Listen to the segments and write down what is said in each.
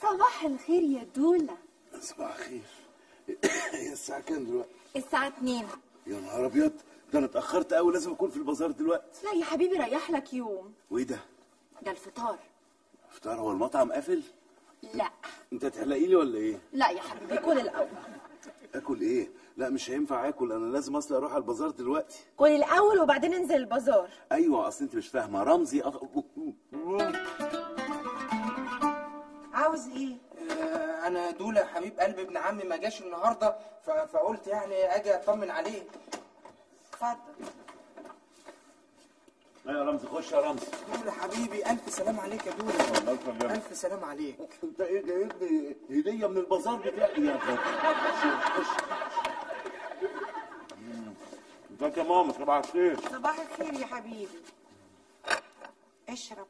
صباح الخير يا دولة صباح الخير هي الساعة كام دلوقتي؟ الساعة 2 يا نهار أبيض ده أنا اتأخرت أوي لازم أكون في البازار دلوقتي لا يا حبيبي ريح لك يوم وإيه ده؟ ده الفطار فطار هو المطعم قافل؟ لا أنت تحلقي لي ولا إيه؟ لا يا حبيبي كل الأول آكل إيه؟ لا مش هينفع آكل أنا لازم أصل أروح على البازار دلوقتي كل الأول وبعدين انزل البازار أيوه أصل أنت مش فاهمة رمزي أخ... عاوز ايه؟ آه، انا دولة حبيب قلب ابن عمي ما جاش النهارده ف- فقلت يعني اجي اطمن عليه اتفضل يا رمزي خش يا رمزي دولة حبيبي الف سلام عليك يا دولة الله يسلمك. الف سلام عليك أنت إيه جايب لي هدية من البازار بتاعي يا غبي خش خش ازيك يا ماما صباح الخير صباح الخير يا حبيبي اشرب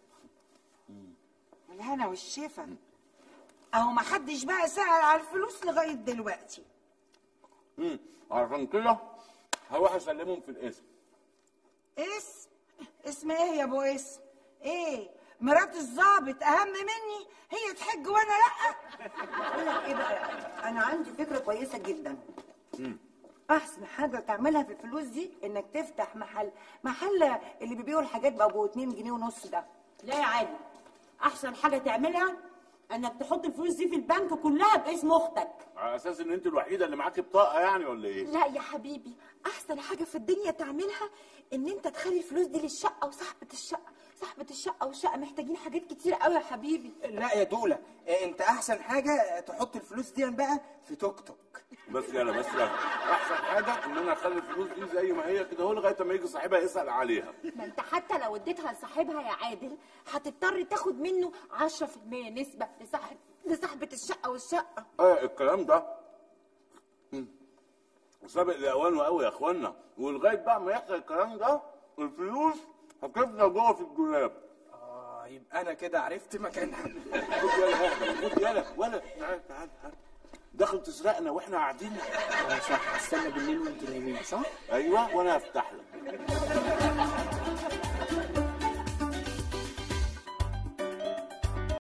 الهنا والشفا اهو ما حدش بقى سأل على الفلوس لغاية دلوقتي امم عشان كده هروح اسلمهم في الاسم اسم اسم ايه يا ابو اسم ايه مرات الضابط اهم مني هي تحج وانا لا بقول لك ايه بقى انا عندي فكره كويسه جدا احسن حاجه تعملها في الفلوس دي انك تفتح محل محل اللي بيبيعوا الحاجات بابو 2 جنيه ونص ده لا يا عادل احسن حاجه تعملها انك تحط الفلوس دي في البنك كلها باسم اختك على اساس ان انت الوحيده اللي معاكي بطاقه يعني ولا ايه لا يا حبيبي أحسن حاجة في الدنيا تعملها إن أنت تخلي الفلوس دي للشقة وصاحبة الشقة صاحبة الشقة والشقة محتاجين حاجات كتير قوي يا حبيبي لا يا دولة آه، انت احسن حاجة تحط الفلوس دي بقى في توك توك بس يلا بس يلا احسن حاجه ان انا اخلي الفلوس دي زي ما هي كده اهو لغايه ما يجي صاحبها يسال عليها ما أنت حتى لو اديتها لصاحبها يا عادل هتضطر تاخد منه 10% نسبة لصاحب لصاحبة الشقة والشقة ايه الكلام ده مم. سابق لاوانه قوي يا اخوانا ولغايه بقى ما يحصل الكلام ده الفلوس هتفضل جوه في الدولاب اه يبقى انا كده عرفت مكانها خد يلا يا أحمد، خد يلا ولا تعال تعال تعال داخل تسرقنا واحنا قاعدين آه، صح استنى بالليل وانتوا نايمين صح؟ ايوه وانا هفتح لك